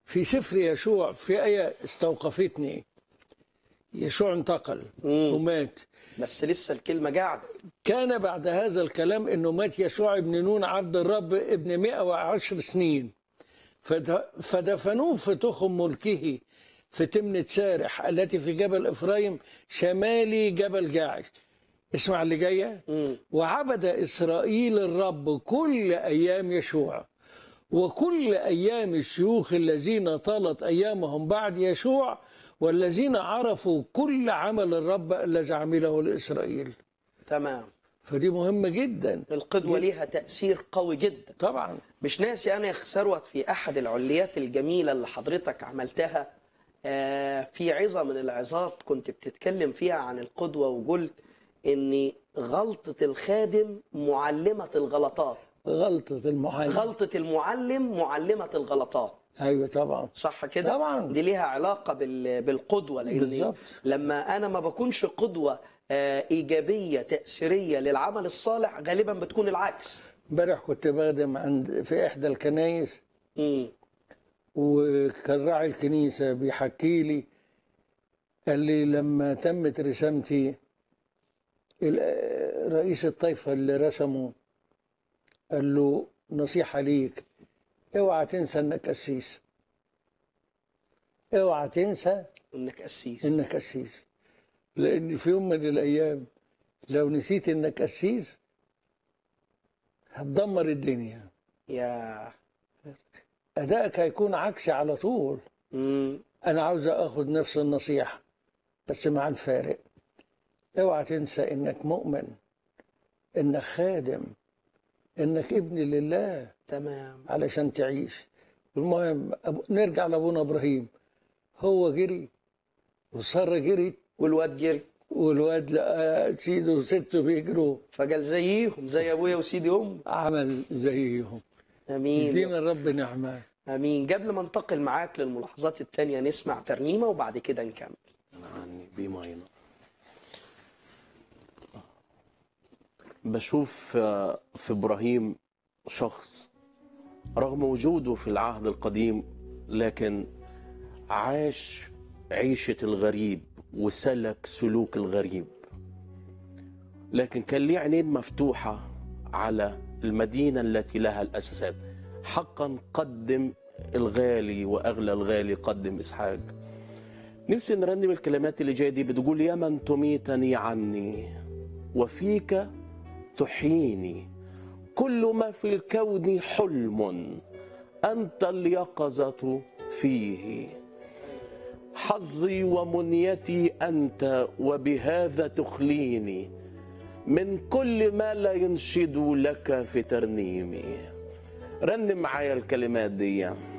في سفر يشوع في آية استوقفتني يشوع انتقل مم. ومات بس لسه الكلمة قاعدة كان بعد هذا الكلام انه مات يشوع ابن نون عبد الرب ابن 110 سنين فد- فدفنوه في تخم ملكه في تمنة سارح التي في جبل افرايم شمالي جبل جاعش اسمع اللي جايه مم. وعبد اسرائيل الرب كل ايام يشوع وكل ايام الشيوخ الذين طالت ايامهم بعد يشوع والذين عرفوا كل عمل الرب الذي عمله لاسرائيل تمام فدي مهمة جدا القدوة ليها تأثير قوي جدا طبعا مش ناسي أنا يا ثروت في أحد العليات الجميلة اللي حضرتك عملتها آه، في عظة من العظات كنت بتتكلم فيها عن القدوة وقلت إن غلطة الخادم معلمة الغلطات غلطة المعلم غلطة المعلم معلمة الغلطات ايوه طبعا صح كده؟ طبعا. دي ليها علاقة بال- بالقدوة لأن بالظبط. لما أنا ما بكونش قدوة آه، إيجابية تأثيرية للعمل الصالح غالبا بتكون العكس امبارح كنت بخدم عند في احدى الكنايس مم. وكان راعي الكنيسة بيحكي لي قال لي لما تمت رسامتي ال- رئيس الطائفة اللي رسمه قال له نصيحة ليك اوعى تنسى انك قسيس اوعى تنسى إنك قسيس انك قسيس لان في يوم من الايام لو نسيت انك قسيس هتدمر الدنيا يا ادائك هيكون عكسي على طول مم. انا عاوز اخد نفس النصيحه بس مع الفارق اوعى تنسى انك مؤمن انك خادم انك ابن لله تمام علشان تعيش المهم أبو- نرجع لابونا ابراهيم هو جري وساره جريت والواد جري والواد لقى سيده وسته بيجروا فقال زيهم زي ابويا وسيدي ام عمل زيهم امين يدينا الرب نعمه امين قبل ما انتقل معاك للملاحظات التانية نسمع ترنيمه وبعد كده نكمل عني بماينة بشوف آه، في ابراهيم شخص رغم وجوده في العهد القديم لكن عاش عيشة الغريب وسلك سلوك الغريب لكن كان ليه عينين مفتوحة على المدينة التي لها الأساسات حقا قدم الغالي وأغلى الغالي قدم إسحاق نفسي نرنم الكلمات اللي جايه دي بتقول يا من تميتني عني وفيك تحييني كل ما في الكون حلم انت اليقظه فيه حظي ومنيتي انت وبهذا تخليني من كل ما لا ينشد لك في ترنيمي رنم معايا الكلمات دي